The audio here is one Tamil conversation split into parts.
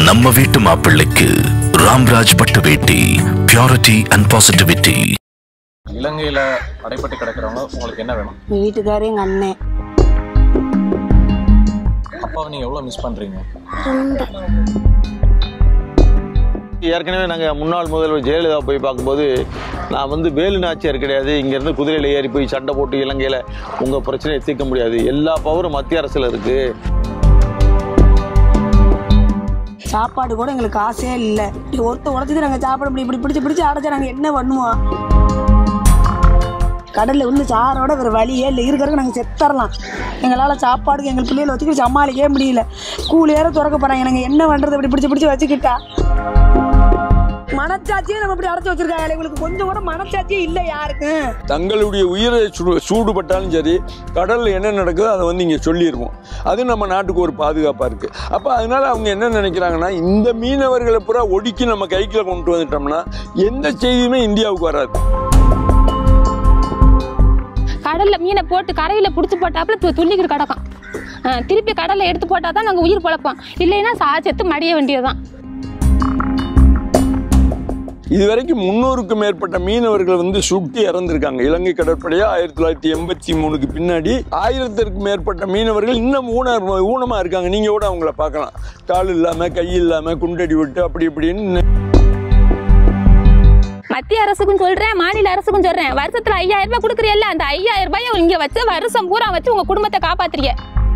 நம்ம வீட்டு மாப்பிள்ளைக்கு ராம்ராஜ் பட்டு வேட்டி பியூரிட்டி அண்ட் பாசிட்டிவிட்டி இலங்கையில அடைப்பட்டு கிடக்கிறவங்க உங்களுக்கு என்ன வேணும் எங்கள் வீட்டுக்காரு எங்கள் அண்ணன் அப்பாவை நீங்க எவ்வளவு மிஸ் பண்றீங்க ஏற்கனவே நாங்கள் முன்னாள் முதல்வர் ஜெயலலிதா போய் பார்க்கும்போது நான் வந்து வேலு நாச்சியார் கிடையாது இங்கேருந்து குதிரையில் ஏறி போய் சண்டை போட்டு இலங்கையில் உங்கள் பிரச்சனையை தீர்க்க முடியாது எல்லா பவரும் மத்திய அரசில் இருக்குது சாப்பாடு கூட எங்களுக்கு ஆசையே இல்லை இப்படி ஒருத்த உடச்சிட்டு நாங்கள் சாப்பாடு இப்படி இப்படி பிடிச்சி பிடிச்சி அடைச்சா நாங்கள் என்ன பண்ணுவோம் கடலில் வந்து சாரோட வேறு வழியே இல்லை இருக்கிறதுக்கு நாங்கள் செத்தரலாம் எங்களால் சாப்பாடுக்கு எங்கள் பிள்ளைகளை வச்சுக்கிட்டு சமாளிக்கவே முடியல கூலி வேற திறக்க போகிறாங்க நாங்கள் என்ன பண்ணுறது இப்படி பிடிச்சி பிடிச்சி வச்சுக்கிட்டா மனச்சாட்சியே நம்ம இப்படி அடைச்சி வச்சிருக்காங்க எங்களுக்கு கொஞ்சம் கூட மனச்சாட்சியே இல்லை யாருக்கும் தங்களுடைய உயிரை சூடு சூடுபட்டாலும் சரி கடலில் என்ன நடக்குதோ அதை வந்து இங்கே சொல்லிடுவோம் அது நம்ம நாட்டுக்கு ஒரு பாதுகாப்பாக இருக்குது அப்போ அதனால அவங்க என்ன நினைக்கிறாங்கன்னா இந்த மீனவர்களை பூரா ஒடுக்கி நம்ம கைக்குள்ள கொண்டு வந்துட்டோம்னா எந்த செய்தியுமே இந்தியாவுக்கு வராது கடல்ல மீனை போட்டு கரையில பிடிச்சி போட்டாப்புல து- துள்ளிக்கிட்டு கிடக்கும் ஆ, திருப்பி கடல்ல எடுத்து போட்டா தான் நாங்கள் உயிர் பொழப்போம் இல்லைன்னா சா செத்து மடிய வேண்டியதுதான் இதுவரைக்கும் முன்னூறுக்கும் மேற்பட்ட மீனவர்கள் வந்து சுட்டி இறந்திருக்காங்க இலங்கை கடற்படையா ஆயிரத்தி தொள்ளாயிரத்தி எண்பத்தி மூணுக்கு பின்னாடி ஆயிரத்திற்கும் மேற்பட்ட மீனவர்கள் இன்னும் ஊன ஊனமாக இருக்காங்க நீங்கள் கூட அவங்கள பார்க்கலாம் கால் இல்லாமல் கை இல்லாமல் குண்டடி விட்டு அப்படி இப்படின்னு மத்திய அரசுக்கும் சொல்றேன் மாநில அரசுக்கும் சொல்றேன் வருஷத்துல ஐயாயிரம் ரூபாய் கொடுக்குறீல்ல அந்த ஐயாயிரம் ரூபாய் இங்க வச்சு வருஷம் பூரா வச்சு உங்க குடும்பத்தை காப்பாத்துறீங்க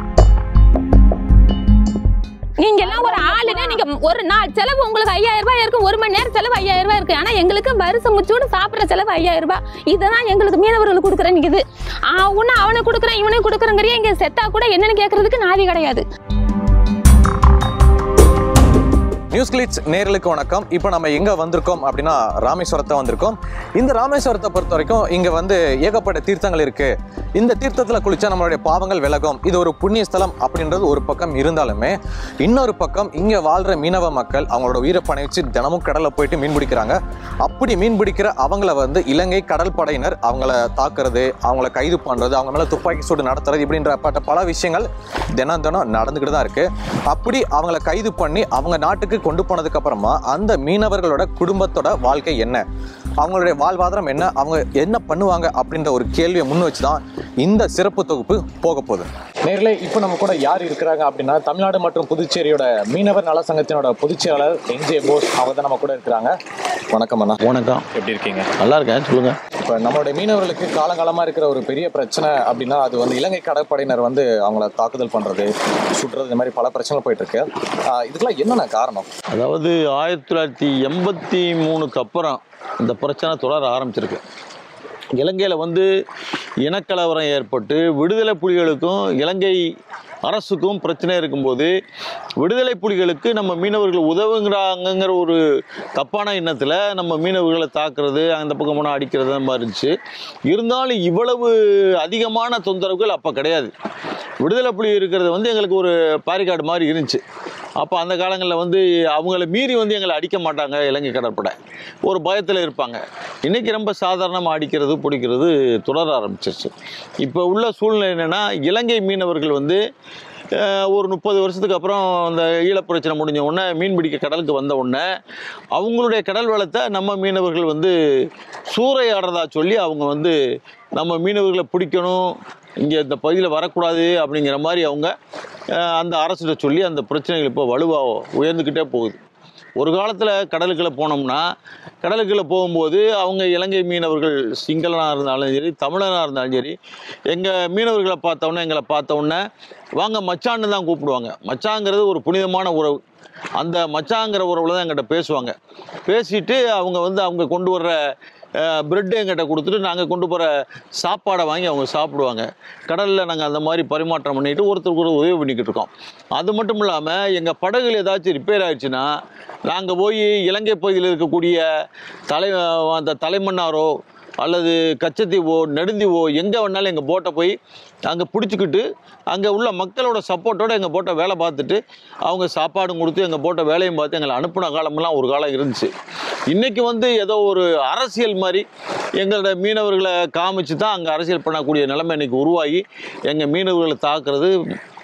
நீங்க எல்லாம் ஒரு ஆளுங்க நீங்க ஒரு நாள் செலவு உங்களுக்கு ஐயாயிரம் ரூபாய் இருக்கு ஒரு மணி நேரம் செலவு ஐயாயிரம் ரூபாய் இருக்கு ஆனா எங்களுக்கு வருஷம் முச்சூடு சாப்பிடுற செலவு ஐயாயிரம் ரூபாய் இதுதான் எங்களுக்கு மீனவர்களுக்கு கொடுக்குற நிக்குது உன்ன அவனுக்கு கொடுக்குறேன் இவனுக்கு கொடுக்குறேங்கிறிய இங்க செத்தா கூட என்னன்னு கேட்கறதுக்கு நாதி கிடையாது நியூஸ் கிளிட்ஸ் நேர்களுக்கு வணக்கம் இப்போ நம்ம எங்க வந்திருக்கோம் அப்படின்னா ராமேஸ்வரத்தை வந்திருக்கோம் இந்த ராமேஸ்வரத்தை பொறுத்த வரைக்கும் இங்க வந்து ஏகப்பட்ட தீர்த்தங்கள் இருக்கு இந்த தீர்த்தத்துல குளிச்சா நம்மளுடைய பாவங்கள் விலகும் இது ஒரு புண்ணிய ஸ்தலம் அப்படின்றது ஒரு பக்கம் இருந்தாலுமே இன்னொரு பக்கம் இங்க வாழ்ற மீனவ மக்கள் அவங்களோட உயிரை பணி வச்சு தினமும் கடல்ல போயிட்டு மீன் பிடிக்கிறாங்க அப்படி மீன் பிடிக்கிற அவங்கள வந்து இலங்கை கடல் படையினர் அவங்கள தாக்குறது அவங்கள கைது பண்றது அவங்க மேல துப்பாக்கி சூடு நடத்துறது இப்படின்ற பட்ட பல விஷயங்கள் தினம் தினம் நடந்துக்கிட்டு தான் இருக்கு அப்படி அவங்கள கைது பண்ணி அவங்க நாட்டுக்கு கொண்டு போனதுக்கு அப்புறமா அந்த மீனவர்களோட குடும்பத்தோட வாழ்க்கை என்ன அவங்களுடைய வாழ்வாதாரம் என்ன அவங்க என்ன பண்ணுவாங்க அப்படின்ற ஒரு கேள்வியை முன் வச்சு தான் இந்த சிறப்பு தொகுப்பு போக போகுது நேரில் இப்போ நம்ம கூட யார் இருக்கிறாங்க அப்படின்னா தமிழ்நாடு மற்றும் புதுச்சேரியோட மீனவர் நல சங்கத்தினோட பொதுச் செயலாளர் என்ஜே போஸ் அவங்க தான் நம்ம கூட இருக்கிறாங்க வணக்கம் அண்ணா வணக்கம் எப்படி இருக்கீங்க நல்லா இருக்கேன் சொல்லுங்கள் இப்போ நம்மளுடைய மீனவர்களுக்கு காலங்காலமாக இருக்கிற ஒரு பெரிய பிரச்சனை அப்படின்னா அது வந்து இலங்கை கடற்படையினர் வந்து அவங்கள தாக்குதல் பண்ணுறது சுடுறது இந்த மாதிரி பல பிரச்சனைகள் போயிட்டு இருக்கு ஆஹ் இதுக்கெல்லாம் என்னென்ன காரணம் அதாவது ஆயிரத்தி தொள்ளாயிரத்தி எண்பத்தி மூணுக்கு அப்புறம் இந்த பிரச்சனை தொடர ஆரம்பிச்சிருக்கு இலங்கையில் வந்து இனக்கலவரம் ஏற்பட்டு விடுதலை புலிகளுக்கும் இலங்கை அரசுக்கும் பிரச்சனை இருக்கும்போது விடுதலை புலிகளுக்கு நம்ம மீனவர்கள் உதவுங்கிறாங்கங்கிற ஒரு தப்பான எண்ணத்தில் நம்ம மீனவர்களை தாக்குறது அந்த பக்கம் போனால் அடிக்கிறது அந்த மாதிரி இருந்துச்சு இருந்தாலும் இவ்வளவு அதிகமான தொந்தரவுகள் அப்போ கிடையாது விடுதலை புலி இருக்கிறது வந்து எங்களுக்கு ஒரு பாரிகாடு மாதிரி இருந்துச்சு அப்போ அந்த காலங்களில் வந்து அவங்கள மீறி வந்து எங்களை அடிக்க மாட்டாங்க இலங்கை கடற்படை ஒரு பயத்தில் இருப்பாங்க இன்றைக்கி ரொம்ப சாதாரணமாக அடிக்கிறது பிடிக்கிறது தொடர ஆரம்பிச்சிருச்சு இப்போ உள்ள சூழ்நிலை என்னென்னா இலங்கை மீனவர்கள் வந்து அஹ், ஒரு முப்பது வருஷத்துக்கு அப்புறம் அந்த ஈழப்பிரச்சனை முடிஞ்ச உடனே மீன் பிடிக்க கடலுக்கு வந்த உடனே அவங்களுடைய கடல் வளத்தை நம்ம மீனவர்கள் வந்து சூறையாடுறதா சொல்லி அவங்க வந்து நம்ம மீனவர்களை பிடிக்கணும் இங்கே இந்த பகுதியில் வரக்கூடாது அப்படிங்கிற மாதிரி அவங்க அஹ், அந்த அரசிட்ட சொல்லி அந்த பிரச்சனைகள் இப்போ வலுவாக உயர்ந்துக்கிட்டே போகுது ஒரு காலத்தில் கடலுக்குள்ளே போனோம்னா கடலுக்குள்ளே போகும்போது அவங்க இலங்கை மீனவர்கள் சிங்களனாக இருந்தாலும் சரி தமிழனாக இருந்தாலும் சரி எங்கள் மீனவர்களை பார்த்தோன்னே எங்களை பார்த்தோன்னே வாங்க மச்சான்னு தான் கூப்பிடுவாங்க மச்சாங்கிறது ஒரு புனிதமான உறவு அந்த மச்சாங்கிற உறவில் தான் எங்கிட்ட பேசுவாங்க பேசிட்டு அவங்க வந்து அவங்க கொண்டு வர்ற பிரெட்டு எங்கிட்ட கொடுத்துட்டு நாங்கள் கொண்டு போகிற சாப்பாடை வாங்கி அவங்க சாப்பிடுவாங்க கடலில் நாங்கள் அந்த மாதிரி பரிமாற்றம் பண்ணிட்டு ஒருத்தருக்கு ஒரு உதவி பண்ணிக்கிட்டு இருக்கோம் அது மட்டும் இல்லாமல் எங்கள் படகுல ஏதாச்சும் ரிப்பேர் ஆயிடுச்சுன்னா நாங்கள் போய் இலங்கை பகுதியில் இருக்கக்கூடிய தலை அந்த தலைமன்னாரோ அல்லது கச்சத்தீவோ நெடுந்தீவோ எங்கே வேணாலும் எங்கள் போட்டை போய் அங்கே பிடிச்சிக்கிட்டு அங்கே உள்ள மக்களோட சப்போர்ட்டோட எங்கள் போட்டை வேலை பார்த்துட்டு அவங்க சாப்பாடும் கொடுத்து எங்கள் போட்டை வேலையும் பார்த்து எங்களை அனுப்புன காலமெல்லாம் ஒரு காலம் இருந்துச்சு இன்றைக்கி வந்து ஏதோ ஒரு அரசியல் மாதிரி எங்களோட மீனவர்களை காமிச்சு தான் அங்கே அரசியல் பண்ணக்கூடிய நிலைமை இன்னைக்கு உருவாகி எங்கள் மீனவர்களை தாக்குறது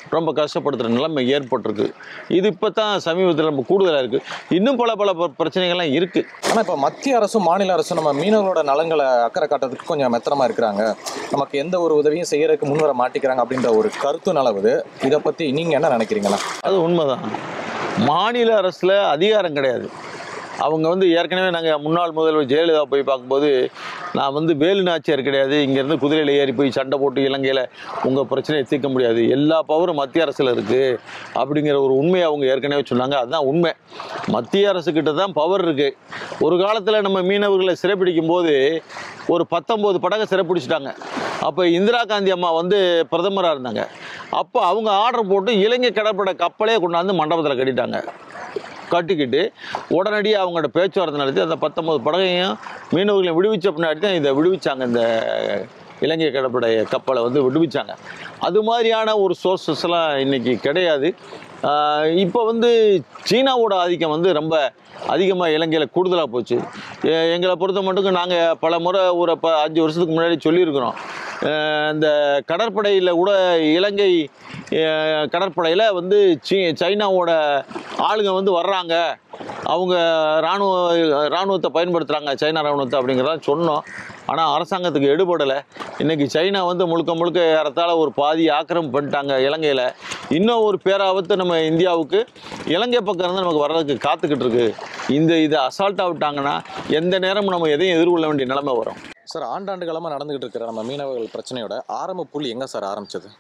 ரொம்ப கஷ்டப்படுத்துகிற நிலைமை ஏற்பட்டிருக்கு இது இப்போ தான் சமீபத்தில் நம்ம கூடுதலாக இருக்குது இன்னும் பல பல ப- பிரச்சனைகள்லாம் இருக்குது ஆனா இப்ப மத்திய அரசும் மாநில அரசும் நம்ம மீனவர்களோட நலங்களை அக்கறை காட்டுறதுக்கு கொஞ்சம் மெத்தனமா இருக்கிறாங்க நமக்கு எந்த ஒரு உதவியும் செய்யறதுக்கு முன்வர மாட்டிக்கிறாங்க அப்படின்ற ஒரு கருத்து நிலவுது இதை பத்தி நீங்க என்ன நினைக்கிறீங்களா அது உண்மைதான் மாநில அரசில் அதிகாரம் கிடையாது அவங்க வந்து ஏற்கனவே நாங்கள் முன்னாள் முதல்வர் ஜெயலலிதா போய் பார்க்கும்போது நான் வந்து வேலு நாச்சியார் கிடையாது இங்கேருந்து குதிரையில் ஏறி போய் சண்டை போட்டு இலங்கையில் உங்கள் பிரச்சனையை தீர்க்க முடியாது எல்லா பவரும் மத்திய அரசில் இருக்குது அப்படிங்கிற ஒரு உண்மையை அவங்க ஏற்கனவே சொன்னாங்க அதுதான் உண்மை மத்திய அரசுக்கிட்ட தான் பவர் இருக்குது ஒரு காலத்தில் நம்ம மீனவர்களை சிறைப்பிடிக்கும் போது ஒரு பத்தொம்போது படகை சிறைப்பிடிச்சிட்டாங்க அப்போ இந்திரா காந்தி அம்மா வந்து பிரதமராக இருந்தாங்க அப்போ அவங்க ஆர்டர் போட்டு இலங்கை கடற்படை கப்பலே கொண்டாந்து மண்டபத்தில் கட்டிட்டாங்க கட்டிக்கிட்டு உடனடியாக அவங்களோட பேச்சுவார்த்தை நடத்தி அந்த பத்தொம்பது படகையும் மீனவர்களையும் விடுவிச்ச பின்னாடி தான் இதை விடுவிச்சாங்க இந்த இலங்கை கடற்படை கப்பலை வந்து விடுவிச்சாங்க அது மாதிரியான ஒரு சோர்சஸ் எல்லாம் இன்னைக்கு கிடையாது இப்போ வந்து சீனாவோட ஆதிக்கம் வந்து ரொம்ப அதிகமாக இலங்கையில் கூடுதலாக போச்சு எ- எங்களை பொறுத்த மட்டும் நாங்கள் பல முறை ஒரு ப அஞ்சு வருஷத்துக்கு முன்னாடி சொல்லியிருக்கிறோம் அஹ் இந்த கடற்படையில் கூட இலங்கை கடற்படையில் வந்து சீ சைனாவோட ஆளுங்க வந்து வர்றாங்க அவங்க இராணுவ இராணுவத்தை பயன்படுத்துகிறாங்க சைனா இராணுவத்தை அப்படிங்கிறத சொன்னோம் ஆனால் அரசாங்கத்துக்கு எடுபடலை இன்னைக்கு சைனா வந்து முழுக்க முழுக்க ஏறத்தாழ ஒரு பாதி ஆக்கிரமிப்பு பண்ணிட்டாங்க இலங்கையில் இன்னும் ஒரு பேராபத்து நம்ம இந்தியாவுக்கு இலங்கை பக்கம் இருந்து நமக்கு வர்றதுக்கு காத்துக்கிட்டு இருக்கு இந்த இதை அசால்ட்டாக விட்டாங்கன்னா எந்த நேரமும் நம்ம எதையும் எதிர்கொள்ள வேண்டிய நிலைமை வரும் சார் ஆண்டாண்டு காலமா நடந்துகிட்டு இருக்கிற நம்ம மீனவர்கள் பிரச்சனையோட ஆரம்ப புள்ளி எங்க சார் ஆரம்பிச்சது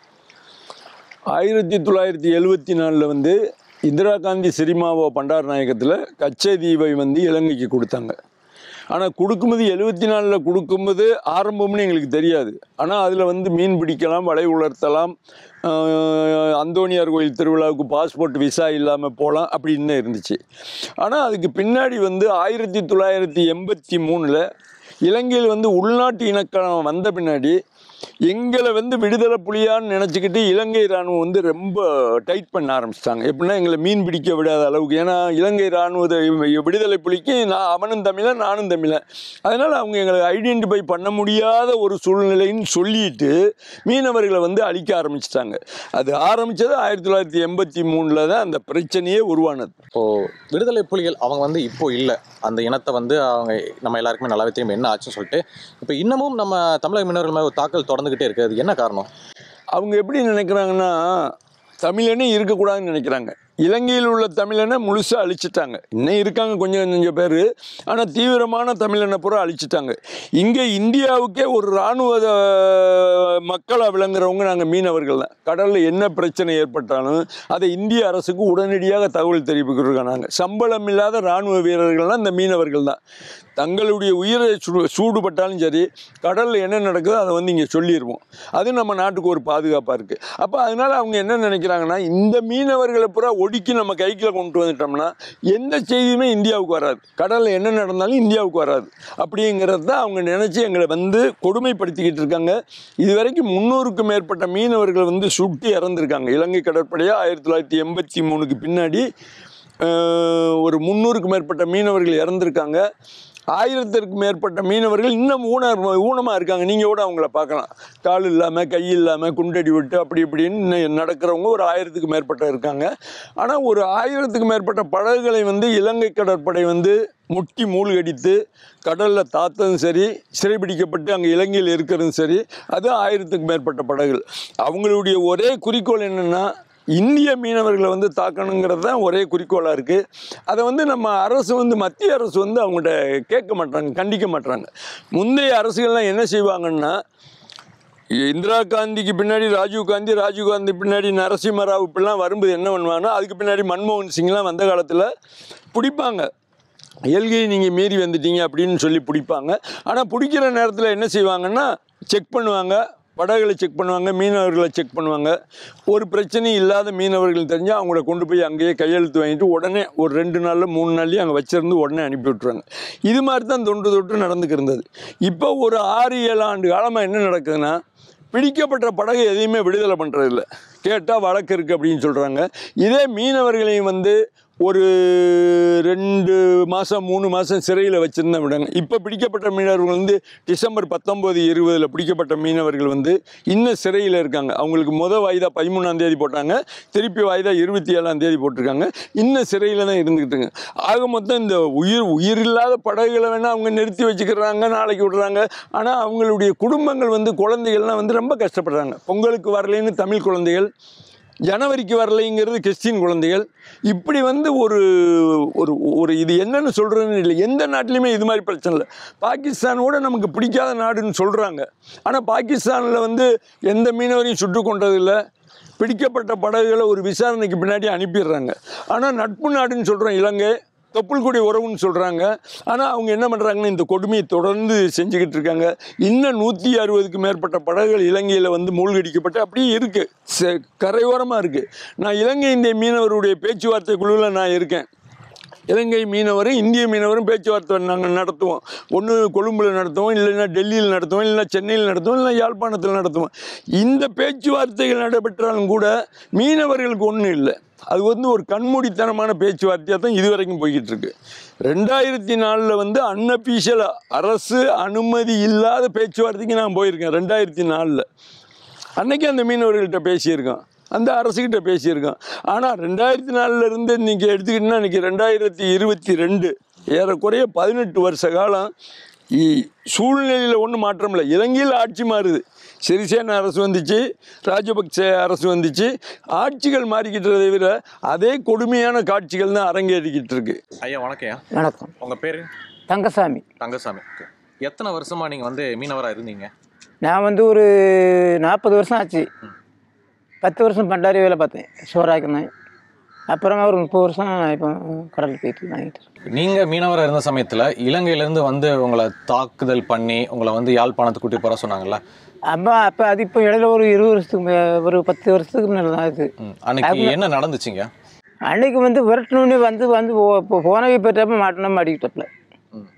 ஆயிரத்தி தொள்ளாயிரத்தி எழுவத்தி நாலில் வந்து இந்திரா காந்தி சிரிமாவோ பண்டார் நாயகத்தில் கச்சதீவை வந்து இலங்கைக்கு கொடுத்தாங்க ஆனால் கொடுக்கும்போது எழுவத்தி நாலில் கொடுக்கும்போது ஆரம்பம்னு எங்களுக்கு தெரியாது ஆனால் அதில் வந்து மீன் பிடிக்கலாம் வலை உலர்த்தலாம் ஆஹ், அந்தோணியார் கோயில் திருவிழாவுக்கு பாஸ்போர்ட் விசா இல்லாமல் போகலாம் அப்படின்னு தான் இருந்துச்சு ஆனால் அதுக்கு பின்னாடி வந்து ஆயிரத்தி தொள்ளாயிரத்தி எண்பத்தி மூணில் இலங்கையில் வந்து உள்நாட்டு இனக்கலம் வந்த பின்னாடி எங்களை வந்து விடுதலை புலியான்னு நினச்சிக்கிட்டு இலங்கை இராணுவம் வந்து ரொம்ப டைட் பண்ண ஆரம்பிச்சிட்டாங்க எப்படின்னா எங்களை மீன் பிடிக்க விடாத அளவுக்கு ஏன்னா இலங்கை இராணுவத்தை விடுதலை புலிக்கு நான் அவனும் தமிழன் நானும் தமிழன் அதனால் அவங்க எங்களை ஐடென்டிஃபை பண்ண முடியாத ஒரு சூழ்நிலைன்னு சொல்லிட்டு மீனவர்களை வந்து அழிக்க ஆரம்பிச்சிட்டாங்க அது ஆரம்பித்தது ஆயிரத்தி தொள்ளாயிரத்தி எண்பத்தி மூணில் தான் அந்த பிரச்சனையே உருவானது இப்போ விடுதலை புலிகள் அவங்க வந்து இப்போ இல்லை அந்த இனத்தை வந்து அவங்க நம்ம எல்லாருக்குமே நல்லாவே தெரியும் என்ன ஆச்சுன்னு சொல்லிட்டு இப்போ இன்னமும் நம்ம தமிழக மீனவர்கள் மேலே ஒரு தாக்கல் தொடர்ந்துகிட்டே இருக்கு அது என்ன காரணம் அவங்க எப்படி நினைக்கிறாங்கன்னா தமிழனே இருக்கக்கூடாதுன்னு நினைக்கிறாங்க இலங்கையில் உள்ள தமிழனை முழுசாக அழிச்சிட்டாங்க இன்னும் இருக்காங்க கொஞ்சம் கொஞ்சம் பேர் ஆனால் தீவிரமான தமிழனை பூரா அழிச்சிட்டாங்க இங்கே இந்தியாவுக்கே ஒரு இராணுவ மக்களாக விளங்குறவங்க நாங்கள் மீனவர்கள் தான் கடலில் என்ன பிரச்சனை ஏற்பட்டாலும் அதை இந்திய அரசுக்கு உடனடியாக தகவல் தெரிவிக்கிறோம் நாங்கள் சம்பளம் இல்லாத இராணுவ வீரர்கள்லாம் இந்த மீனவர்கள் தான் தங்களுடைய உயிரை சூடு சூடுபட்டாலும் சரி கடலில் என்ன நடக்குதோ அதை வந்து இங்கே சொல்லிடுவோம் அது நம்ம நாட்டுக்கு ஒரு பாதுகாப்பாக இருக்குது அப்போ அதனால் அவங்க என்ன நினைக்கிறாங்கன்னா இந்த மீனவர்களை பூரா ஒடுக்கி நம்ம கைக்குள்ள கொண்டு வந்துட்டோம்னா எந்த செய்தியுமே இந்தியாவுக்கு வராது கடலில் என்ன நடந்தாலும் இந்தியாவுக்கு வராது அப்படிங்கிறது தான் அவங்க நினச்சி எங்களை வந்து கொடுமைப்படுத்திக்கிட்டு இருக்காங்க இது வரைக்கும் முந்நூறுக்கும் மேற்பட்ட மீனவர்கள் வந்து சுட்டு இறந்துருக்காங்க இலங்கை கடற்படையாக ஆயிரத்தி தொள்ளாயிரத்தி எண்பத்தி மூணுக்கு பின்னாடி அஹ், ஒரு முந்நூறுக்கும் மேற்பட்ட மீனவர்கள் இறந்துருக்காங்க ஆயிரத்திற்கு மேற்பட்ட மீனவர்கள் இன்னும் ஊன ஊனமாக இருக்காங்க நீங்கள் கூட அவங்கள பார்க்கலாம் கால் இல்லாமல் கை இல்லாமல் குண்டடி விட்டு அப்படி இப்படின்னு இன்னும் நடக்கிறவங்க ஒரு ஆயிரத்துக்கு மேற்பட்ட இருக்காங்க ஆனால் ஒரு ஆயிரத்துக்கு மேற்பட்ட படகுகளை வந்து இலங்கை கடற்படை வந்து முட்டி மூழ்கடித்து கடலில் தாத்ததும் சரி சிறைபிடிக்கப்பட்டு அங்கே இலங்கையில் இருக்கிறதும் சரி அது ஆயிரத்துக்கு மேற்பட்ட படகுகள் அவங்களுடைய ஒரே குறிக்கோள் என்னென்னா இந்திய மீனவர்களை வந்து தாக்கணுங்கிறது தான் ஒரே குறிக்கோளாக இருக்குது அதை வந்து நம்ம அரசு வந்து மத்திய அரசு வந்து அவங்கள்ட்ட கேட்க மாட்டாங்க கண்டிக்க மாட்டாங்க முந்தைய அரசுகள்லாம் என்ன செய்வாங்கன்னா இந்திரா காந்திக்கு பின்னாடி ராஜீவ் காந்தி ராஜீவ் காந்தி பின்னாடி நரசிம்ம ராவ் இப்படிலாம் வரும்போது என்ன பண்ணுவாங்கன்னா அதுக்கு பின்னாடி மன்மோகன் சிங்லாம் வந்த காலத்தில் பிடிப்பாங்க எல்கை நீங்கள் மீறி வந்துட்டீங்க அப்படின்னு சொல்லி பிடிப்பாங்க ஆனால் பிடிக்கிற நேரத்தில் என்ன செய்வாங்கன்னா செக் பண்ணுவாங்க படகுகளை செக் பண்ணுவாங்க மீனவர்களை செக் பண்ணுவாங்க ஒரு பிரச்சனையும் இல்லாத மீனவர்கள் தெரிஞ்சால் அவங்கள கொண்டு போய் அங்கேயே கையெழுத்து வாங்கிட்டு உடனே ஒரு ரெண்டு நாளில் மூணு நாள்லேயும் அங்கே வச்சிருந்து உடனே அனுப்பி விட்ருவாங்க இது மாதிரி தான் தொன்று தொட்டு நடந்துக்கிருந்தது இப்போ ஒரு ஆறு ஏழு ஆண்டு காலமாக என்ன நடக்குதுன்னா பிடிக்கப்பட்ட படகு எதையுமே விடுதலை பண்ணுறதில்ல கேட்டால் வழக்கு இருக்குது அப்படின்னு சொல்கிறாங்க இதே மீனவர்களையும் வந்து ஒரு ரெண்டு மாதம் மூணு மாதம் சிறையில் வச்சுருந்தேன் விடாங்க இப்போ பிடிக்கப்பட்ட மீனவர்கள் வந்து டிசம்பர் பத்தொம்போது இருபதில் பிடிக்கப்பட்ட மீனவர்கள் வந்து இன்னும் சிறையில் இருக்காங்க அவங்களுக்கு முத வாய்தா பதிமூணாம் தேதி போட்டாங்க திருப்பி வாய்தா இருபத்தி ஏழாம் தேதி போட்டிருக்காங்க இன்னும் சிறையில் தான் இருந்துக்கிட்டுங்க ஆக மொத்தம் இந்த உயிர் உயிர் இல்லாத படகுகளை வேணால் அவங்க நிறுத்தி வச்சுக்கிறாங்க நாளைக்கு விடுறாங்க ஆனால் அவங்களுடைய குடும்பங்கள் வந்து குழந்தைகள்லாம் வந்து ரொம்ப கஷ்டப்படுறாங்க பொங்கலுக்கு வரலைன்னு தமிழ் குழந்தைகள் ஜனவரிக்கு வரலைங்கிறது கிறிஸ்டின் குழந்தைகள் இப்படி வந்து ஒரு ஒரு ஒரு இது என்னன்னு சொல்கிறதுன்னு இல்லை எந்த நாட்டிலையுமே இது மாதிரி பிரச்சனை இல்லை பாகிஸ்தானோட நமக்கு பிடிக்காத நாடுன்னு சொல்கிறாங்க ஆனால் பாகிஸ்தானில் வந்து எந்த மீனவரையும் சுட்டு கொண்டதில்லை பிடிக்கப்பட்ட படகுகளை ஒரு விசாரணைக்கு பின்னாடி அனுப்பிடுறாங்க ஆனால் நட்பு நாடுன்னு சொல்கிறோம் இலங்கை தொப்புள் கொடி உறவுன்னு சொல்கிறாங்க ஆனால் அவங்க என்ன பண்ணுறாங்கன்னா இந்த கொடுமையை தொடர்ந்து செஞ்சுக்கிட்டு இருக்காங்க இன்னும் நூற்றி அறுபதுக்கு மேற்பட்ட படகுகள் இலங்கையில் வந்து மூழ்கடிக்கப்பட்டு அப்படியே இருக்குது கரையோரமாக இருக்குது நான் இலங்கை இந்திய மீனவருடைய பேச்சுவார்த்தை குழுவில் நான் இருக்கேன் இலங்கை மீனவரும் இந்திய மீனவரும் பேச்சுவார்த்தை நாங்கள் நடத்துவோம் ஒன்று கொழும்பில் நடத்துவோம் இல்லைன்னா டெல்லியில் நடத்துவோம் இல்லைன்னா சென்னையில் நடத்துவோம் இல்லை யாழ்ப்பாணத்தில் நடத்துவோம் இந்த பேச்சுவார்த்தைகள் நடைபெற்றாலும் கூட மீனவர்களுக்கு ஒன்றும் இல்லை அது வந்து ஒரு கண்மூடித்தனமான பேச்சுவார்த்தையாக தான் இதுவரைக்கும் போய்கிட்டு இருக்கு ரெண்டாயிரத்தி நாலில் வந்து அன்அஃபீஷியல் அரசு அனுமதி இல்லாத பேச்சுவார்த்தைக்கு நான் போயிருக்கேன் ரெண்டாயிரத்தி நாலில் அன்னைக்கு அந்த மீனவர்கள்ட்ட பேசியிருக்கோம் அந்த அரசுகிட்ட பேசியிருக்கோம் ஆனால் ரெண்டாயிரத்தி நாலுல இருந்து இன்றைக்கி எடுத்துக்கிட்டிங்கன்னா இன்றைக்கி ரெண்டாயிரத்தி இருபத்தி ரெண்டு ஏறக்குறைய பதினெட்டு வருஷ காலம் இ- சூழ்நிலையில் ஒன்றும் மாற்றம் இல்லை இலங்கையில் ஆட்சி மாறுது சிறிசேன அரசு வந்துச்சு ராஜபக்சே அரசு வந்துச்சு ஆட்சிகள் மாறிக்கிட்டு தவிர அதே கொடுமையான காட்சிகள் தான் அரங்கேறிக்கிட்டு இருக்கு ஐயா வணக்கம் வணக்கம் உங்க பேரு தங்கசாமி தங்கசாமி எத்தனை வருஷமா நீங்க வந்து மீனவரா இருந்தீங்க நான் வந்து ஒரு நாற்பது வருஷம் ஆச்சு பத்து வருஷம் பண்டாரி வேலை பார்த்தேன் சோறாக்கினேன் அப்புறமா ஒரு முப்பது வருஷம் இப்போ கடலுக்கு போயிட்டு வாங்கிட்டு இருக்கேன். நீங்க மீனவரா இருந்த சமயத்துல இலங்கையில இருந்து வந்து உங்களை தாக்குதல் பண்ணி உங்களை வந்து யாழ்ப்பாணத்துக்கு கூட்டி போற சொன்னாங்கல்ல அப்போ அப்போ அது இப்போ இடையில ஒரு இருபது வருஷத்துக்கு மே- ஒரு பத்து வருஷத்துக்கு முன்னாடி தான் இது ம். அன்னைக்கு என்ன நடந்துச்சுங்க அன்னைக்கு வந்து விரட்டணுன்னு வந்து வந்து போ- போ- போனவை பெற்றப்ப மாட்டணும் மாட்டிக்கிட்டப்பல ம்.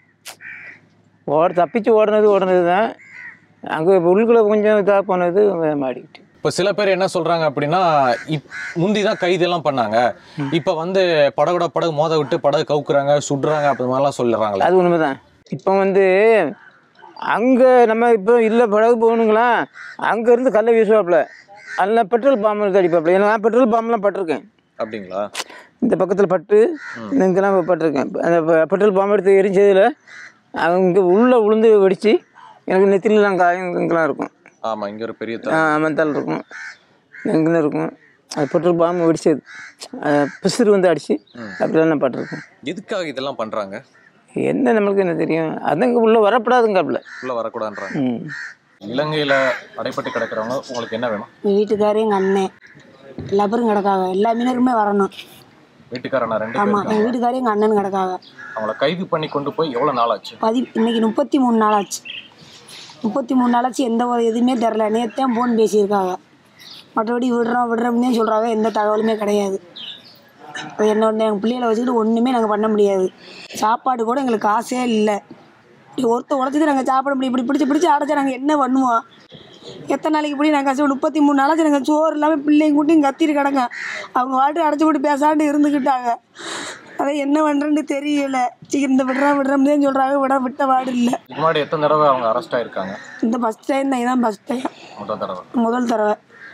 ஓட தப்பிச்சு ஓடுனது ஓடுனது தான் அங்கே உள்ளுக்குள்ள கொஞ்சம் இதாக போனது மாட்டிக்கிட்டு இப்போ சில பேர் என்ன சொல்றாங்க அப்படின்னா இப் முந்தி தான் கைதெல்லாம் பண்ணாங்க இப்போ வந்து படகோட படகு மோத விட்டு படகு கவுக்குறாங்க சுடுறாங்க அப்படி மாதிரிலாம் சொல்லுறாங்களே அது உண்மைதான் இப்போ வந்து அங்கே நம்ம இப்போ இல்லை படகு போகணுங்களா அங்கேருந்து கல்லை வீசுவாப்புல அதில் பெட்ரோல் பாம்பு எடுத்து அடிப்பாப்புல ஏன்னா நான் பெட்ரோல் பாம்பெலாம் பட்டிருக்கேன் அப்படிங்களா இந்த பக்கத்தில் பட்டு இங்கெல்லாம் பட்டிருக்கேன் அந்த பெ- பெட்ரோல் பாம்பு எடுத்து எரிஞ்சதில் அங்கே உள்ளே உளுந்து வெடித்து எனக்கு நெத்திலாம் காயம் இங்கெல்லாம் இருக்கும் ஆமா இங்க ஒரு பெரிய மந்தால் இருக்கும் இங்கே இருக்கும் அது பெட்ரோல் பாம்பு வெடிச்சது அது பிசுறு வந்து அடித்து அப்படிலாம் நான் பட்டிருக்கேன் எதுக்காக இதெல்லாம் பண்றாங்க என்ன நம்மளுக்கு என்ன தெரியும் அதுங்க உள்ளே வரப்படாதுங்காப்புல உள்ள வரக்கூடாதுன்றாங்க ம் இலங்கையில அடைப்பட்டு கிடக்கிறவங்க உங்களுக்கு என்ன வேணும் எங்கள் வீட்டுக்காரர் எங்கள் அண்ணன் எல்லா பேரும் கிடக்காங்க எல்லா மீனருமே வரணும் வீட்டுக்காரனா ரெண்டு பேர் ஆமாம் இருக்காங்க. எங்கள் வீட்டுக்காரர் எங்கள் அண்ணன் கிடக்காங்க அவங்கள கைது பண்ணி கொண்டு போய் எவ்வளவு நாள் ஆச்சு பதி இன்னைக்கு முப்பத்தி மூணு நாள் ஆச்சு முப்பத்தி மூணு நாள் ஆச்சு எந்த ஒரு எதுவுமே தெரில நேற்று ஃபோன் பேசியிருக்காங்க மற்றபடி விடுறோம் விடுறோம்னு தான் சொல்கிறாங்க எந்த தகவலுமே கிடையாது அது என்ன ஒன்று எங்கள் பிள்ளைகளை வச்சுக்கிட்டு ஒன்றுமே நாங்கள் பண்ண முடியாது சாப்பாடு கூட எங்களுக்கு காசே இல்லை இப்படி ஒருத்த உடச்சிட்டு நாங்கள் சாப்பிட முடியும் இப்படி பிடிச்சி பிடிச்சி அடைச்சா நாங்கள் என்ன பண்ணுவோம் எத்தனை நாளைக்கு இப்படி நாங்கள் கஷ்டம் முப்பத்தி மூணு நாளாச்சு நாங்கள் சோறு இல்லாமல் பிள்ளைங்க கூட்டியும் கத்திட்டு கிடங்க அவங்க வாட்டு அடைச்சி போட்டு பேசாண்டு இருந்துக்கிட்டாங்க அதை என்ன பண்ணுறேன்னு தெரியல சீக்கிரம் இந்த விடுறா விடுறோம்னு தான் சொல்கிறாங்க விட விட்ட வாடு இல்லை இதுக்கு முன்னாடி எத்தனை தடவை அவங்க அரெஸ்ட் ஆயிருக்காங்க இந்த ஃபஸ்ட் டைம் தான் இதான் ஃபஸ்ட் டைம் முதல் தடவை முதல் தடவை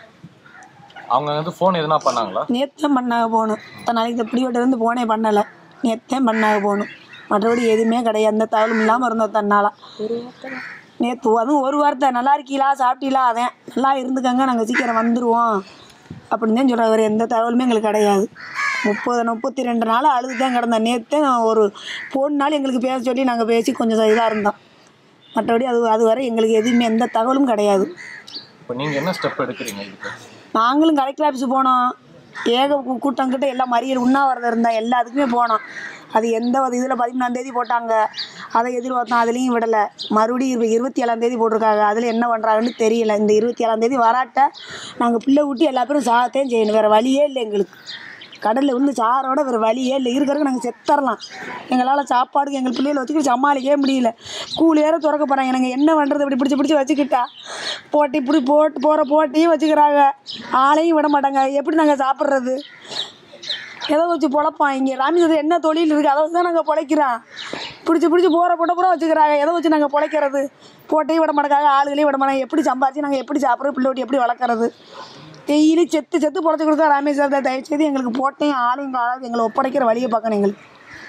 அவங்க வந்து ஃபோன் எதுனா பண்ணாங்களா நேற்று பண்ணாக போகணும் இத்தனை நாளைக்கு இந்த பிடிவட்ட இருந்து போனே பண்ணலை நேற்றே பண்ணாக போகணும் மற்றபடி எதுவுமே கிடையாது எந்த தகவலும் இல்லாமல் இருந்தோம் தன்னால நேற்று அதுவும் ஒரு வார்த்தை நல்லா இருக்கீங்களா சாப்பிட்டீங்களா அதான் நல்லா இருந்துக்கங்க நாங்கள் சீக்கிரம் வந்துடுவோம் அப்படின்னு தான் சொல்கிறாங்க வேறு எந்த தகவலுமே எங்களுக்கு கிடையாது முப்பது முப்பத்தி ரெண்டு நாள் அழுது தான் கிடந்தேன் நேற்று ஒரு ஃபோன்னாலும் எங்களுக்கு பேச சொல்லி நாங்கள் பேசி கொஞ்சம் இதாக இருந்தோம் மற்றபடி அது அது வரை எங்களுக்கு எதுவுமே எந்த தகவலும் கிடையாது இப்போ நீங்க என்ன ஸ்டெப் எடுக்கிறீங்க இதுக்கு நாங்களும் கலெக்டர் ஆஃபீஸ் போனோம் ஏக கூ- கூட்டம் கிட்ட எல்லாம் மறியல் உண்ணாவிரதம் இருந்தால் எல்லாத்துக்குமே போனோம் அது எந்த ஒரு இதில் பதிமூணாம் தேதி போட்டாங்க அதை எதிர்பார்த்தோம் அதுலேயும் விடலை மறுபடியும் இரு இருபத்தி ஏழாம் தேதி போட்டிருக்காங்க அதில் என்ன பண்ணுறாங்கன்னு தெரியல இந்த இருபத்தி ஏழாம் தேதி வராட்ட நாங்கள் பிள்ளை ஊட்டி எல்லா பேரும் சாகத்தையும் செய்யணும் வேறு வழியே இல்லை எங்களுக்கு கடலில் வந்து சாரோட வேறு வழியே இல்லை இருக்கிறதுக்கு நாங்கள் செத்தரலாம் எங்களால் சாப்பாடுக்கு எங்கள் பிள்ளைகளை வச்சுக்கிட்டு சமாளிக்கவே முடியல ஸ்கூல் வேற திறக்க போகிறாங்க எனக்கு என்ன பண்ணுறது இப்படி பிடிச்சி பிடிச்சி வச்சுக்கிட்டா போட்டி இப்படி போட்டு போகிற போட்டியும் வச்சுக்கிறாங்க ஆளையும் விட மாட்டாங்க எப்படி நாங்கள் சாப்பிட்றது எதை வச்சு பொழப்பான் இங்கே ராமேஸ்வரத்தில் என்ன தொழில் இருக்குது அதை வச்சு தான் நாங்கள் பொழைக்கிறோம் பிடிச்சி பிடிச்சி போகிற போட்ட பூரா வச்சுக்கிறாங்க எதை வச்சு நாங்கள் பொழைக்கிறது போட்டையும் விட மாட்டாங்க ஆளுகளையும் விட மாட்டாங்க எப்படி சம்பாதிச்சு நாங்கள் எப்படி சாப்பிட்றது பிள்ளை எப்படி வளர்க்குறது டெய்லி செத்து செத்து பொழைச்சி கொடுத்தா ராமேஸ்வரத்தை தயவுசெய்து எங்களுக்கு போட்டையும் ஆளையும் ஆளாவது எங்களை ஒப்படைக்கிற வழியை பார்க்கணும் எங்களுக்கு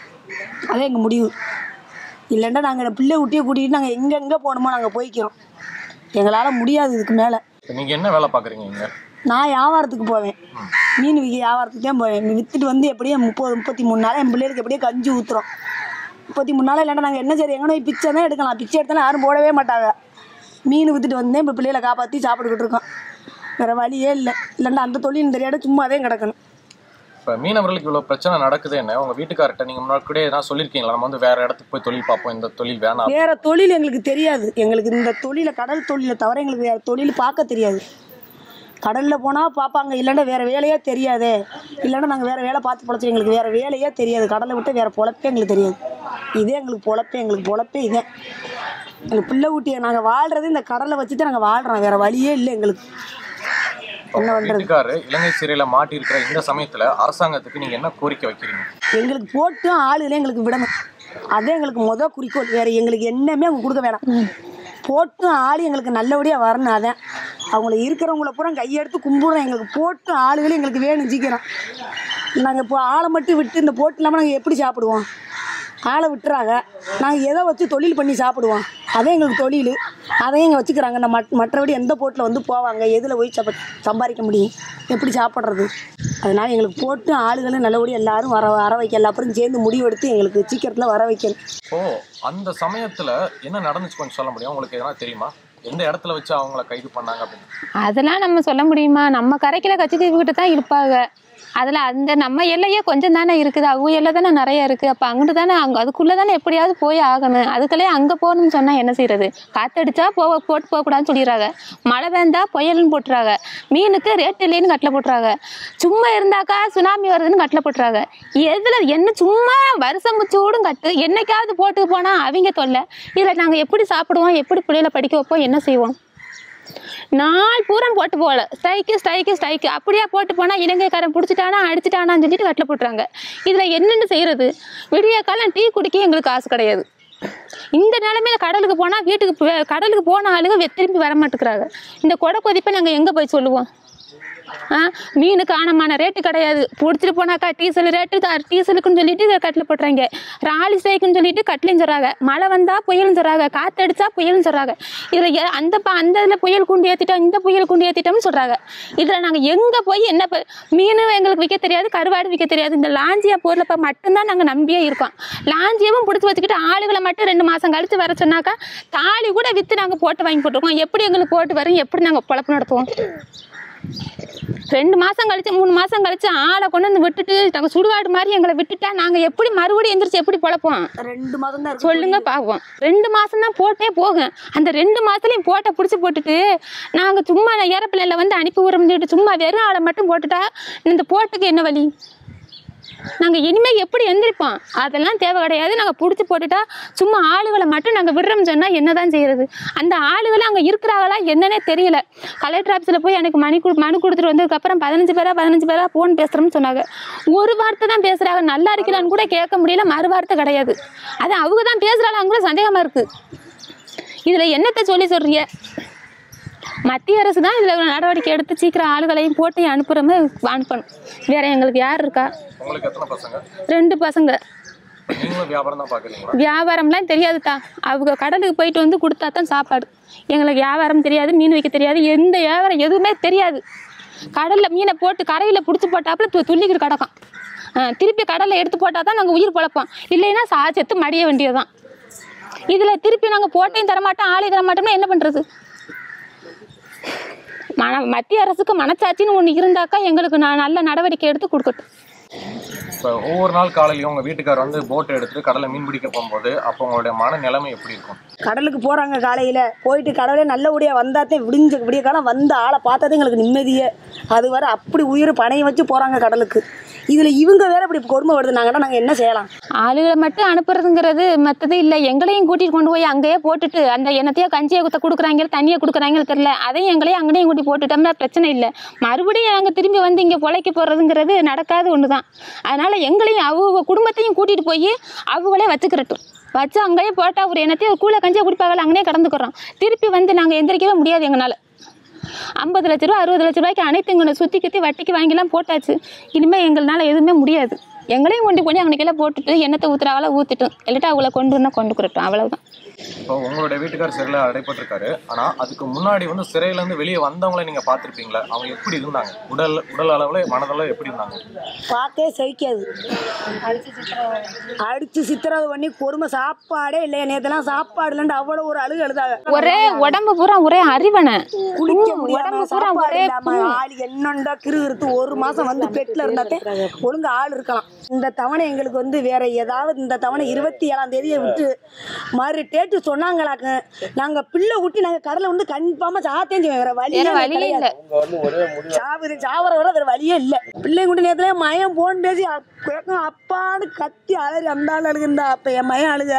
அதே எங்கள் முடிவு இல்லைன்னா நாங்கள் பிள்ளை குட்டியை கூட்டிகிட்டு நாங்கள் எங்கெங்கே போகணுமோ நாங்கள் போய்க்கிறோம் எங்களால் முடியாது இதுக்கு மேலே நீங்க என்ன வேலை பாக்குறீங்க இங்க நான் வியாபாரத்துக்கு போவேன் மீன் விற்க வியாபாரத்துக்கு தான் போவேன் விற்றுட்டு வந்து எப்படியே முப்பது முப்பத்தி மூணு நாள் என் பிள்ளைகளுக்கு எப்படியே கஞ்சி ஊற்றுறோம் முப்பத்தி மூணு நாள் இல்லைன்னா நாங்கள் என்ன சரி எங்கே போய் பிச்சை தான் எடுக்கலாம் பிச்சை எடுத்தாலும் யாரும் போடவே மாட்டாங்க மீன் விற்றுட்டு வந்தேன் இப்போ பிள்ளைகளை காப்பாற்றி சாப்பிட்டுக்கிட்டு இருக்கோம் வேறு வழியே இல்லை இல்லைன்னா அந்த தொழில் தெரியாத சும்மாவே கிடக்கணும் இப்ப மீனவர்களுக்கு இவ்வளவு பிரச்சனை நடக்குது என்ன உங்க வீட்டுக்கார்ட்ட நீங்க முன்னாடி கூட எதாவது சொல்லிருக்கீங்களா நம்ம வந்து வேற இடத்துக்கு போய் தொழில் பார்ப்போம் இந்த தொழில் வேணாம் வேற தொழில் எங்களுக்கு தெரியாது எங்களுக்கு இந்த தொழிலை கடல் தொழிலை தவிர எங்களுக்கு வேற தொழில் பார்க்க தெரியாது கடலில் போனால் பார்ப்பாங்க இல்லைன்னா வேறு வேலையே தெரியாதே இல்லைன்னா நாங்கள் வேறு வேலை பார்த்து பொழைச்சி எங்களுக்கு வேறு வேலையே தெரியாது கடலை விட்டு வேறு பொழப்பே எங்களுக்கு தெரியாது இதே எங்களுக்கு பொழப்பே எங்களுக்கு பொழப்பே இதே எங்களுக்கு பிள்ளை ஊட்டியை நாங்கள் வாழ்கிறது இந்த கடலை வச்சு தான் நாங்கள் வாழ்கிறோம் வேறு வழியே இல்லை எங்களுக்கு என்ன பண்ணுறது வீட்டுக்காரு இலங்கை சிறையில மாட்டி இருக்கிற இந்த சமயத்துல அரசாங்கத்துக்கு நீங்க என்ன கோரிக்கை வைக்கிறீங்க எங்களுக்கு போட்டும் ஆளுகளே எங்களுக்கு விடணும் அதே எங்களுக்கு முத குறிக்கோள் வேறு எங்களுக்கு என்னமே அவங்க கொடுக்க வேணாம் போட்டும் ஆள் எங்களுக்கு நல்லபடியாக வரணும் அதான் அவங்கள இருக்கிறவங்கள பூரா கையெடுத்து கும்பிடுறோம் எங்களுக்கு போட்டும் ஆளுகளும் எங்களுக்கு வேணும் சீக்கிரம் நாங்கள் இப்போ ஆளை மட்டும் விட்டு இந்த போட்டு இல்லாமல் நாங்கள் எப்படி சாப்பிடுவோம் ஆளை விட்டுறாங்க நாங்கள் எதை வச்சு தொழில் பண்ணி சாப்பிடுவோம் அதே எங்களுக்கு தொழில் அதையும் இங்கே வச்சுக்கிறாங்க நம்ம மட் மற்றபடி எந்த போட்டில் வந்து போவாங்க எதில் போய் சப்ப சம்பாதிக்க முடியும் எப்படி சாப்பிட்றது அதனால் எங்களுக்கு போட்டு ஆளுகளும் நல்லபடியாக எல்லாரும் வர வர வைக்கல அப்புறம் சேர்ந்து முடிவெடுத்து எங்களுக்கு சீக்கிரத்தில் வர வைக்கணும் ஓ அந்த சமயத்துல என்ன நடந்துச்சு கொஞ்சம் சொல்ல முடியும் உங்களுக்கு எதனா தெரியுமா எந்த இடத்துல வச்சு அவங்கள கைது பண்ணாங்க அப்படின்னு அதெல்லாம் நம்ம சொல்ல முடியுமா நம்ம கரைக்கில கட்சி தீர்வுகிட்ட தான் இருப்பாங்க அதில் அந்த நம்ம எல்லையே கொஞ்சம் தானே இருக்குது அவங்க எல்லை தானே நிறைய இருக்குது அப்போ அங்கிட்டு தானே அங்கே அதுக்குள்ளே தானே எப்படியாவது போய் ஆகணும் அதுக்குள்ளே அங்கே போகணும்னு சொன்னால் என்ன செய்யறது காத்தடிச்சா போக போட்டு போகக்கூடாதுன்னு சொல்லிடுறாங்க மழை வேந்தா புயல்னு போட்டுறாங்க மீனுக்கு ரேட் இல்லைன்னு கட்டில் போட்டுறாங்க சும்மா இருந்தாக்கா சுனாமி வருதுன்னு கட்டில் போட்டுறாங்க எதில் என்ன சும்மா வருஷம் முச்சூடும் கட்டு என்னைக்காவது போட்டு போனால் அவங்க தொல்லை இதில் நாங்கள் எப்படி சாப்பிடுவோம் எப்படி பிள்ளைகளை படிக்க வைப்போம் என்ன செய்வோம் நாள் பூரம் போட்டு போகல ஸ்ட்ரைக்கு ஸ்ட்ரைக்கு ஸ்ட்ரைக்கு அப்படியே போட்டு போனால் இலங்கைக்காரன் பிடிச்சிட்டானா அடிச்சிட்டானான்னு சொல்லிட்டு கட்டில் போட்டுறாங்க இதில் என்னென்னு செய்கிறது விடிய காலம் டீ குடிக்க எங்களுக்கு காசு கிடையாது இந்த நிலைமையில கடலுக்கு போனால் வீட்டுக்கு போ- கடலுக்கு போன ஆளுங்க வெ- திரும்பி வர மாட்டேங்கிறாங்க இந்த கொடை கொதிப்பை நாங்கள் எங்கே போய் சொல்லுவோம் ஆ மீனுக்கு ஆனமான ரேட்டு கிடையாது பிடிச்சிட்டு போனாக்கா டீசல் ரேட்டு டீசலுக்குன்னு சொல்லிட்டு இதை கட்டில் போட்டுறாங்க ராலி ஸ்ட்ரைக்குன்னு சொல்லிட்டு கட்டிலையும் சொல்கிறாங்க மழை வந்தால் புயல்னு சொல்கிறாங்க காற்றடிச்சா புயல்னு சொல்கிறாங்க இதில் அந்த ப அந்த இதில் புயல் குண்டு ஏற்றிட்டோம் இந்த புயல் குண்டு ஏற்றிட்டோம்னு சொல்கிறாங்க இதில் நாங்கள் எங்கே போய் என்ன ப- மீன் எங்களுக்கு விற்க தெரியாது கருவாடு விற்க தெரியாது இந்த லாஞ்சியா பொருளை மட்டும்தான் நாங்கள் நம்பியே இருக்கோம் லாஞ்சியவும் பிடிச்சி வச்சுக்கிட்டு ஆளுகளை மட்டும் ரெண்டு மாதம் கழித்து வர சொன்னாக்கா தாலி கூட விற்று நாங்கள் போட்டு வாங்கி போட்டிருக்கோம் எப்படி எங்களுக்கு போட்டு வரும் எப்படி நாங்கள் பொழப்பு நடத்துவோம் ரெண்டு மாசம் கழிச்சு மூணு மாசம் கழிச்சு ஆளை கொண்டு வந்து விட்டுட்டு நாங்கள் சுடுகாடு மாதிரி எங்களை விட்டுட்டா நாங்கள் எப்படி மறுபடியும் எந்திரிச்சு எப்படி பொழப்போம் ரெண்டு மாதம் தான் இருக்கு சொல்லுங்க பார்ப்போம் ரெண்டு மாசம் தான் போட்டே போகும் அந்த ரெண்டு மாசத்துலயும் போட்டை பிடிச்சி போட்டுட்டு நாங்க சும்மா ஏரோப்ளேன்ல வந்து அனுப்பி விடுறோம்னு சொல்லிட்டு சும்மா வெறும் ஆளை மட்டும் போட்டுட்டா இந்த போட்டுக்கு என்ன வழி நாங்கள் இனிமேல் எப்படி எந்திரிப்போம் அதெல்லாம் தேவை கிடையாது நாங்கள் பிடிச்சி போட்டுட்டா சும்மா ஆளுகளை மட்டும் நாங்கள் விடுறோம்னு சொன்னால் என்ன தான் செய்கிறது அந்த ஆளுகளை அங்கே இருக்கிறாங்களா என்னன்னே தெரியல கலெக்டர் ஆஃபீஸில் போய் எனக்கு மணி கொடு மனு கொடுத்துட்டு வந்ததுக்கப்புறம் பதினஞ்சு பேரா பதினஞ்சு பேரா ஃபோன் பேசுகிறோம்னு சொன்னாங்க ஒரு வார்த்தை தான் பேசுகிறாங்க நல்லா இருக்கலான்னு கூட கேட்க முடியல மறு வார்த்தை கிடையாது அது அவங்க தான் பேசுகிறாங்கன்னு கூட சந்தேகமாக இருக்குது இதில் என்னத்தை சொல்லி சொல்றிய மத்திய அரசு தான் இதில் நடவடிக்கை எடுத்து சீக்கிரம் ஆளுகளையும் போட்டு அனுப்புகிற மாதிரி அனுப்பணும் வேற எங்களுக்கு யார் இருக்கா உங்களுக்கு எத்தனை பசங்க ரெண்டு பசங்க நீங்களும் வியாபாரம் தான் பாக்குறீங்களா வியாபாரம்லாம் தெரியாதுக்கா அவங்க கடலுக்கு போயிட்டு வந்து கொடுத்தா தான் சாப்பாடு எங்களுக்கு வியாபாரம் தெரியாது மீன் வைக்க தெரியாது எந்த வியாபாரம் எதுவுமே தெரியாது கடலில் மீனை போட்டு கரையில் பிடிச்சி போட்டாப்புல து துள்ளிக்கிட்டு கிடக்கும் ஆ, திருப்பி கடலில் எடுத்து போட்டால் தான் நாங்கள் உயிர் பொழைப்போம் இல்லைன்னா சா செத்து மடிய வேண்டியதுதான் இதில் திருப்பி நாங்கள் போட்டையும் தரமாட்டோம் ஆளையும் தரமாட்டோம்னா என்ன பண்ணுறது மன மத்திய அரசுக்கு மனச்சாட்சின்னு ஒன்று இருந்தாக்கா எங்களுக்கு நான் நல்ல நடவடிக்கை எடுத்து கொடுக்கட்டும் இப்போ ஒவ்வொரு நாள் காலையிலயும் உங்க வீட்டுக்கார் வந்து போட் எடுத்துட்டு கடலை மீன் பிடிக்க போகும்போது அப்போ உங்களுடைய மன நிலைமை எப்படி இருக்கும் கடலுக்கு போகிறாங்க காலையில் போயிட்டு கடவுளே நல்லபடியாக வந்தாத்தே விடிஞ்ச விடிய காலம் வந்த ஆளை பார்த்தாதே எங்களுக்கு நிம்மதியே அது வரை அப்படி உயிர் பணையம் வச்சு போகிறாங்க கடலுக்கு இதில் இவங்க வேற இப்படி கொடுமை வருதுனாங்கன்னா நாங்கள் என்ன செய்யலாம் ஆளுகளை மட்டும் அனுப்புறதுங்கிறது மற்றது இல்லை எங்களையும் கூட்டிட்டு கொண்டு போய் அங்கேயே போட்டுட்டு அந்த எண்ணத்தையோ கஞ்சியை குத்த கொடுக்குறாங்க தண்ணியை கொடுக்குறாங்க தெரியல அதையும் எங்களையும் அங்கேயும் கூட்டி போட்டுட்டோம்னா பிரச்சனை இல்லை மறுபடியும் நாங்கள் திரும்பி வந்து இங்கே பொழைக்க போகிறதுங்கிறது நடக்காத ஒன்று தான் அதனால் எங்களையும் அவங்க குடும்பத்தையும் கூட்டிகிட்டு போய் அவங்களே வச்சுக்கிறட்டும் வச்சு அங்கேயே போட்டால் ஒரு எண்ணத்தையும் ஒரு கூலை கஞ்சியை குடிப்பாங்க அங்கேயே கடந்துக்கிறோம் திருப்பி வந்து நாங்கள் எந்திரிக்கவே முடியாது எங்களால் ஐம்பது லட்ச ரூபா அறுபது லட்ச ரூபாய்க்கு அனைத்து எங்களை சுற்றி கித்தி வட்டிக்கு வாங்கிலாம் போட்டாச்சு இனிமேல் எங்களால் எதுவுமே முடியாது எங்களையும் கொண்டு போய் அங்கனைக்கெல்லாம் போட்டுட்டு எண்ணத்தை ஊற்றுறாவளை ஊற்றிட்டோம் இல்லாட்டா அவங்கள கொண்டு வரணும் கொண்டு கொடுட்டோம் அவ்வளவுதான் இப்போ உங்களுடைய வீட்டுக்கார் சிறையில் அடைப்பட்டிருக்காரு ஆனா அதுக்கு முன்னாடி வந்து சிறையில இருந்து வெளியே வந்தவங்கள நீங்க பார்த்திருப்பீங்களா அவங்க எப்படி இருந்தாங்க உடல் உடல் அளவுல மனதளவு எப்படி இருந்தாங்க பார்த்தே சகிக்காது அடிச்சு சித்திரவதை பண்ணி கொடுமை சாப்பாடே இல்லையா நேத்தெல்லாம் சாப்பாடு இல்லைன்னு அவ்வளோ ஒரு அழுகு அழுதாங்க ஒரே உடம்பு பூரா ஒரே அறிவனை குளிக்க உடம்பு முடியாம பூரா சாப்பாடு ஒரே இல்லாம ஆள் என்னண்டா கிருகிருத்து ஒரு மாசம் வந்து பெட்ல இருந்தாத்தே ஒழுங்கா ஆள் இருக்கலாம் இந்த தவணை எங்களுக்கு வந்து வேற ஏதாவது இந்த தவணை இருபத்தி ஏழாம் தேதியை விட்டு மறு டேட்டு சொன்னாங்களாக்கு நாங்க பிள்ளை ஊட்டி நாங்க கடலை வந்து கன்ஃபார்மா சாத்தேன் செய்வோம் வேற வழியே வேற வழியே கிடையாது. இல்லை சாவுது சாவர விட வேற வழியே இல்லை பிள்ளைங்க கூட நேரத்துல மயம் போன் பேசி அப்~ அப்பான்னு கத்தி அலறி அந்த ஆள் அழுகுந்தா அப்ப என் மயம் அழுக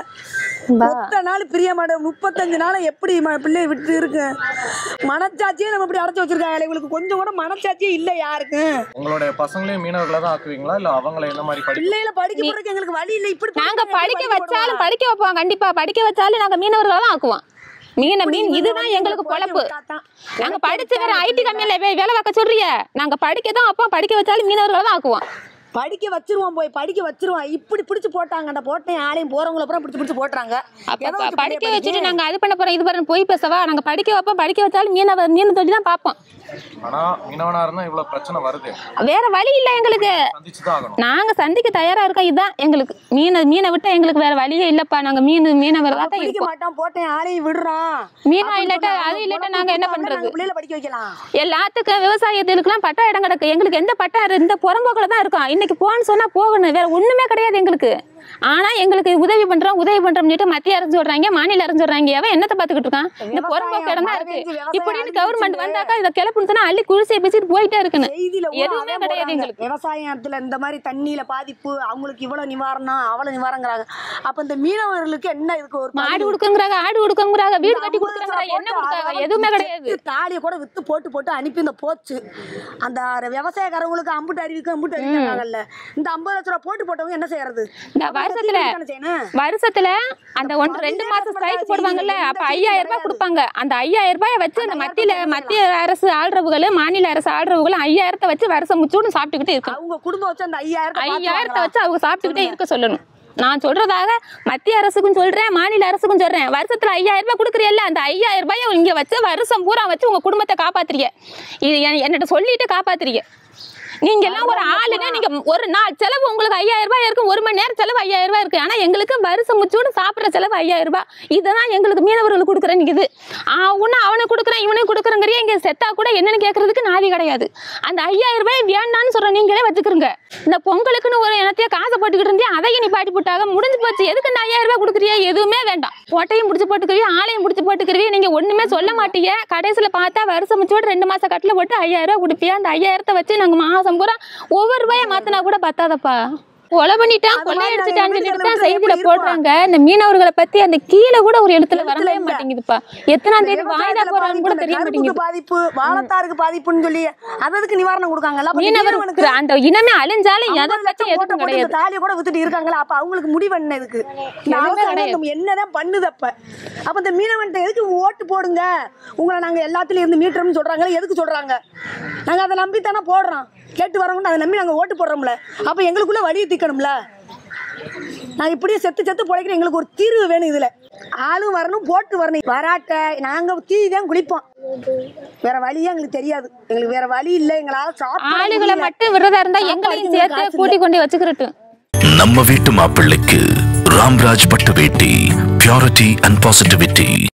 மொத்த நாள் பிரிய மாட்டேன் முப்பத்தஞ்சு நாள் எப்படி ம- பிள்ளைய விட்டு இருக்கு மனச்சாட்சியே நம்ம இப்படி அடைச்சு வச்சிருக்காங்க இவங்களுக்கு கொஞ்சம் கூட மனச்சாட்சியே இல்லை யாருக்கும் உங்களுடைய பசங்களையும் மீனவர்களை தான் ஆக்குவீங்களா இல்ல அவங்கள என்ன மாதிரி படி பிள்ளைகளை படிக்க போறதுக்கு எங்களுக்கு வழி இல்லை இப்படி நாங்க எப்படி படிக்க படிக்க வச்சாலும் விடுவாங்க? படிக்க வைப்போம் கண்டிப்பா படிக்க வச்சாலும் நாங்க மீனவர்களை தான் ஆக்குவோம் மீன மீன் இதுதான் எங்களுக்கு பொழப்பு நாங்க படிச்சு வேற ஐடி கம்பெனில போய் வேலை பார்க்க சொல்றிய நாங்க படிக்க தான் அப்போ படிக்க வச்சாலும் மீனவர்களை தான் ஆக்குவோம் படிக்க வச்சிருவோம் போய் படிக்க வச்சிருவோம் இப்படி பிடிச்சு போட்டாங்கடா போட்டேன் ஆளையும் போறவங்கள அப்புறம் பிடிச்சு பிடிச்சு போட்டுறாங்க அப்ப எதை ப- வச்சு படிக்க பிள்ளைய வச்சுட்டு படிக்க? நாங்க அது பண்ண போறோம் இது பண்ண போய் பேசவா நாங்க படிக்க வைப்போம் படிக்க வச்சாலும் மீன மீன் தொழில் தான் பார்ப்போம் ஆனா மீனவனா இருந்தா இவ்வளவு பிரச்சனை வருது வேற வழி இல்லை எங்களுக்கு சந்திச்சு தான் ஆகணும் நாங்க சந்திக்க தயாரா இருக்கோம் இதுதான் எங்களுக்கு மீனை மீனை விட்டா எங்களுக்கு வேற வழியே இல்லப்பா நாங்க மீன் மீனவர் தான் பிடிக்க இருக்கோம் மாட்டோம் போட்டேன் ஆளையும் விடுறான் மீனா அப்படின்னு இல்லாட்டா சொன்னாங்க. அது இல்லாட்டா குழம்பு நாங்க என்ன கொடுத்தாங்க, பண்றது நாங்க பிள்ளைகளை படிக்க வைக்கலாம் எல்லாத்துக்கும் விவசாயத்துக்குலாம் பட்டா இடம் கிடக்கு எங்களுக்கு எந்த பட்டா இரு- இந்த புறம்போக்கில் தான் இருக்கோம் இன்னைக்கு போன்னு சொன்னா போகணும் வேற ஒண்ணுமே கிடையாது எங்களுக்கு ஆனா எங்களுக்கு உதவி பண்றோம் உதவி பண்றோம்னு சொல்லிட்டு மத்திய அரசு சொல்றாங்க மாநில அரசு சொல்றாங்க அவன் என்னத்தை பாத்துக்கிட்டு இருக்கான் இந்த புறம்போக்கு இடம் தான் இருக்கு மழை பெஞ்சு இப்படின்னு விவசாயம் கவர்மெண்ட் அழிஞ்சிருச்சு. வந்தாக்கா இதை கிளப்புன்னு அள்ளி குளிசை பேசிட்டு போயிட்டே இருக்குன்னு செய்தியில கூட எதுவுமே அதே கிடையாது போடுறாங்க. எங்களுக்கு. விவசாயத்துல இந்த மாதிரி தண்ணியில பாதிப்பு அவங்களுக்கு இவ்வளவு நிவாரணம் அவ்வளவு நிவாரணங்கிறாங்க அப்ப இந்த மீனவர்களுக்கு என்ன இதுக்கு ஒரு மாடு பதில்? கொடுக்குங்கிறாங்க ஆடு கொடுக்குங்கிறாங்க வீடு இந்த கட்டி ஐம்பது லட்ச கொடுக்குறாங்க ரூபா என்ன போட்டு கொடுத்தாங்க அதை எதுவுமே வந்து கிடையாது வித்து தாலியை கூட வித்து போட்டு போட்டு அனுப்பி இந்த போச்சு அந்த விவசாயக்காரங்களுக்கு அம்புட்டு அறிவிக்கும் அம்புட்டு அறிவிக்கிறாங்கல்ல இந்த ஐம்பது லட்ச ரூபா போட்டு போட்டவங்க என்ன செய்யறது இந்த அப்ப வருஷத்துல தீர்வு தானே செய்யணும்? வருஷத்துல அந்த ஒன்று ரெண்டு மாசம் ஸ்ட்ரைக் போடுவாங்கல்ல அப்ப ஐயாயிரம் ரூபாய் கொடுப்பாங்க அந்த ஐயாயிரம் ரூபாயை வச்சு அந்த மத்தியில மத்திய அரசு ஆள்றவுகளும் மாநில அரசு ஆள்றவுகளும் ஐயாயிரத்தை வச்சு வருஷம் முச்சூடும் சாப்பிட்டுக்கிட்டே இருக்கணும் அவங்க குடும்பம் வச்சு அந்த ஐயாயிரத்தை ஐயாயிரத்தை பார்த்துவாங்களா? வச்சு அவங்க சாப்பிட்டுக்கிட்டே இருக்க சொல்லணும் நான் சொல்றதாக மத்திய அரசுக்கும் சொல்றேன் மாநில அரசுக்கும் சொல்றேன் வருஷத்துல ஐயாயிரம் ரூபாய் கொடுக்குறீல்ல அந்த ஐயாயிரம் ரூபாயை இங்க வச்சு வருஷம் பூரா வச்சு உங்க குடும்பத்தை காப்பாத்துறீங்க இது என்- என்னட்ட சொல்லிட்டு காப்பாத்துறீங்க நீங்க எல்லாம் ஒரு ஆளுங்க நீங்க ஒரு நாள் செலவு உங்களுக்கு ஐயாயிரம் ரூபாய் இருக்கும் ஒரு மணி நேரம் செலவு ஐயாயிரம் ரூபாய் இருக்கு ஆனா எங்களுக்கு வருஷம் முச்சூடு சாப்பிடுற செலவு ஐயாயிரம் ரூபாய் இதுதான் எங்களுக்கு மீனவர்களுக்கு கொடுக்குற இது ஒன்னு அவனுக்கு கொடுக்குறேன் இவனுக்கு கொடுக்குறேங்கிறிய இங்க செத்தா கூட என்னன்னு கேட்கறதுக்கு நாதி கிடையாது அந்த ஐயாயிரம் ரூபாய் வேண்டான்னு சொல்ற நீங்களே வச்சுக்கிறங்க இந்த பொங்கலுக்குன்னு ஒரு இனத்தையே காசை போட்டுக்கிட்டு இருந்தே அதையும் நீ பாட்டி போட்டாங்க முடிஞ்சு போச்சு எதுக்கு இந்த ஐயாயிரம் ரூபாய் கொடுக்குறியா எதுவுமே வேண்டாம் போட்டையும் பிடிச்சி போட்டுக்கிறீங்க ஆளையும் பிடிச்சி போட்டுக்கிறீங்க நீங்க ஒண்ணுமே சொல்ல மாட்டீங்க கடைசியில பார்த்தா வருஷம் முச்சோடு ரெண்டு மாசம் கட்டில போட்டு ஐயாயிரம் ரூபாய் கொடுப்பியா அந்த ஐயாயிரத்தை வச்சு நாங்க மாசம் பூரா ஒவ்வொரு ரூபாயை மாத்தினா கூட பத்தாதப்பா கொலை பண்ணிட்டான் அது கொலை மாதிரி நாங்க அடிச்சுட்டான்னு எப்படி சொல்லிட்டு தான் எப்படி செய்தியில இருப்போம்? போடுறாங்க இந்த மீனவர்களை பத்தி அந்த கீழே கூட ஒரு எழுத்துல எழுத்துல வரவே இல்ல. மாட்டேங்குதுப்பா எத்தனாம் தேதி வாய்தா விவசாயத்துல போறான்னு கூட பாதிப்பு, தெரிய கரும்புக்கு மாட்டேங்குது பாதிப்பு வாழத்தாருக்கு பாதிப்புன்னு சொல்லி அதற்கு நிவாரணம் கொடுக்காங்கல்ல அப்ப இந்த மீனவனுக்கு மீனவருக்கு அந்த இனமே அழிஞ்சாலும் எதை ஐம்பது பத்தி லட்சம் போட்ட எதுவும் போட்டு கிடையாது இந்த தாலியை கூட வித்துட்டு இருக்காங்களா அப்ப அவங்களுக்கு முடிவு என்ன இதுக்கு இந்த எதுவுமே அரசாங்கம் கிடையாது. நம்ம என்னதான் பண்ணுது அப்ப அப்ப இந்த மீனவன்ட்ட எதுக்கு ஓட்டு போடுங்க உங்களை நாங்க எல்லாத்துலயும் இருந்து மீட்டர்னு சொல்றாங்க எதுக்கு சொல்றாங்க நாங்க அதை நம்பி தானே போடுறோம் கேட்டு வரவங்க அதை நம்பி நாங்க ஓட்டு போடுறோம்ல அப்ப எங்களுக்குள்ள வழியை தீக்கணும்ல நான் இப்படியே செத்து செத்து பிழைக்கிறேன் எங்களுக்கு ஒரு தீர்வு வேணும் இதுல ஆளும் வரணும் போட்டு வரணும் வராட்ட நாங்க தீ தான் குளிப்போம் வேற வழியே எங்களுக்கு தெரியாது எங்களுக்கு வேற வழி இல்லை எங்களால சாப்பிட ஆளுகளை முடியல. மட்டும் விரதம் இருந்தா எங்களையும் சாப்பாடுக்கு சேர்த்து காசு இல்ல. கூட்டி கொண்டு வச்சுக்கிறட்டும் நம்ம வீட்டு மாப்பிள்ளைக்கு ராம்ராஜ் பட்டு வேட்டி பியூரிட்டி அண்ட் பாசிட்டிவிட்டி